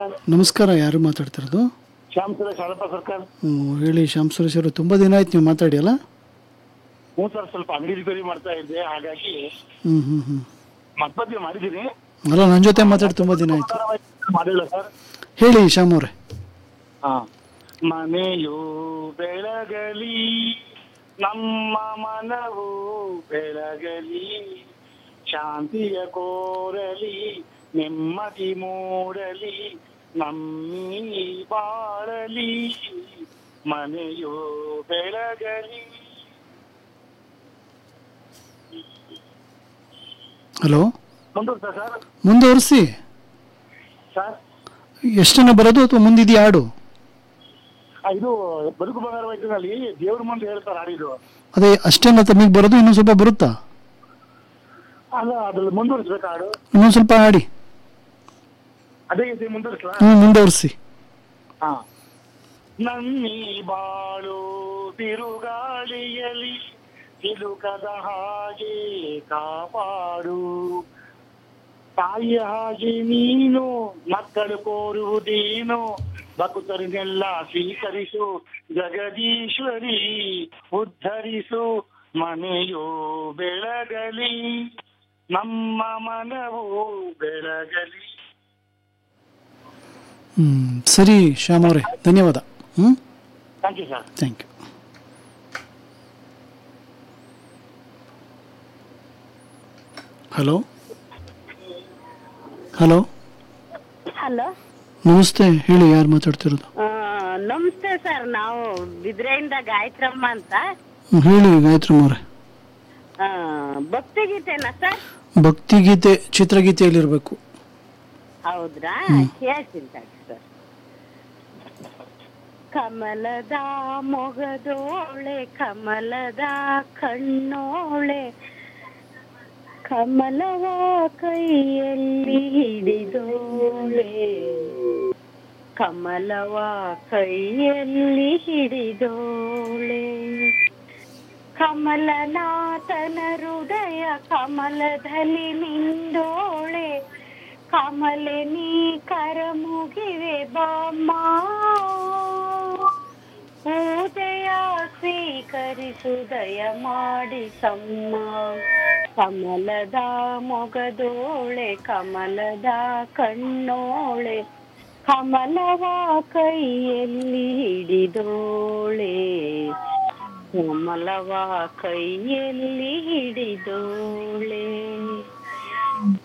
ನಮಸ್ಕಾರ ಯಾರು ಮಾತಾಡ್ತಿರೋದು ಶ್ಯಾಮ್ ಸುರೇಶ್ ಹರಪ್ಪ ಸರ್ಕಾರ ಹ್ಮ್, ಹೇಳಿ ಶ್ಯಾಮ್ ಸುರೇಶ್ ಅವರು ತುಂಬ ದಿನ ಆಯ್ತು ನೀವು ಮಾತಾಡಿ ಅಲ್ಲ ಹ್ಞೂ ಸರ್ ಸ್ವಲ್ಪ ಅಂಗಡಿ ರಿಪೇರಿ ಮಾಡ್ತಾ ಇದ್ದೆ ಹಾಗಾಗಿ ಹ್ಞೂ ಹ್ಞೂ ಹ್ಞೂ ಮತ್ಪತಿ ಮಾಡಿದ್ದೀನಿ ಅಲ್ಲ ನನ್ನ ಜೊತೆ ಮಾತಾಡಿ ತುಂಬ ದಿನ ಆಯಿತು ಮಾಡಿಲ್ಲ ಸರ್ ಹೇಳಿ ಶ್ಯಾಮ್ ಅವರೇ ಹಾ ಮನೆಯು ಬೆಳಗಲಿ ನಮ್ಮ ಮನವು ಬೆಳಗಲಿ ಶಾಂತಿಯ ಕೋರಲಿ ನೆಮ್ಮದಿ ಮೂಡಲಿ ನಮ್ಮಿ ಬಾಳಲಿ ಮನೆಯು ಬೆಳಗಲಿ ಹಲೋ ಮುಂದುವರ್ಸ ಸರ್ ಮುಂದುವರಿಸಿ ಸರ್ ಎಷ್ಟನ್ನ ಬರೋದು ಅಥವಾ ಮುಂದಿದೆಯಾ ಹಾಡು ಆ, ಇದು ಬದುಕು ಬಂಗಾರ ವಯಸ್ಸಿನಲ್ಲಿ ದೇವ್ರ ಮುಂದೆ ಹೇಳ್ತಾರೆ ಹಾಡಿದು ಅದೇ ಅಷ್ಟೇನ ತಮಗೆ ಬರೋದು ಇನ್ನೂ ಸ್ವಲ್ಪ ಬರುತ್ತಾ ಅಲ್ಲ ಅದ್ರಲ್ಲಿ ಮುಂದುವರಿಸ್ಬೇಕು ಹಾಡು ಇನ್ನೊಂದು ಸ್ವಲ್ಪ ಹಾಡಿ ಅದೇ ರೀತಿ ಮುಂದುವರಿಸ್ಲಾ ಹ್ಞೂ ಮುಂದುವರಿಸಿ ಹಾ ನನ್ನಿ ಬಾಳು ತಿರುಗಾಳಿಯಲಿ ತಿರುಕದ ಹಾಗೆ ಕಾಪಾಡು ತಾಯಿಯ ಹಾಗೆ ನೀನು ಮಕ್ಕಳು ಕೋರುವುದೇನು ಭಕ್ತರನ್ನೆಲ್ಲ ಸ್ವೀಕರಿಸು ಜಗದೀಶ್ವರಿ ಉದ್ಧರಿಸು ಮನೆಯೋ ಬೆಳಗಲಿ ನಮ್ಮ ಮನವು ಬೆಳಗಲಿ ಹ್ಞೂ ಸರಿ ಶ್ಯಾಮ್ ಅವರೇ ಧನ್ಯವಾದ ಹ್ಞೂ thank you sir thank you hello hello hello ನಮಸ್ತೆ ಹೇಳಿ ಯಾರು ಮಾತಾಡ್ತಿರೋದು ನಮಸ್ತೆ ಸರ್ ನಾವು ಬಿದ್ರೆಯಿಂದ ಗಾಯತ್ರಮ್ಮ ಅಂತ ಹ್ಮ್, ಹೇಳಿ ಗಾಯತ್ರಿ ಅವರೇ ಆ, ಭಕ್ತಿಗೀತೆನಾ ಸರ್ ಭಕ್ತಿಗೀತೆ ಚಿತ್ರಗೀತೆಯಲ್ಲಿರಬೇಕು ಹೌದ್ರಾ ಹೇಳ್ತೀನಿ ತಡಿ ಸರ್ ಕಮಲದ ಮೊಗದೋಳೆ ಕಮಲದ ಕಣ್ಣೋಳೆ ಕಮಲವ ಕೈಯಲ್ಲಿ ಹಿಡಿದೋಳೆ ಕಮಲವ ಕೈಯಲ್ಲಿ ಹಿಡಿದೋಳೆ ಕಮಲನಾಥನ ಹೃದಯ ಕಮಲದಲ್ಲಿ ನಿಂದೋಳೆ ಕಮಲೆ ನೀ ಕರ ಮುಗಿವೆ ಬಾಮ್ಮ ಪೂಜೆಯ ಸ್ವೀಕರಿಸುದಯ ಮಾಡಿ ಸಮ್ಮ ಕಮಲದ ಮೊಗದೋಳೆ ಕಮಲದ ಕಣ್ಣೋಳೆ ಕಮಲವ ಕೈಯಲ್ಲಿ ಹಿಡಿದೋಳೆ ಕಮಲವ ಕೈಯಲ್ಲಿ ಹಿಡಿದೋಳೆ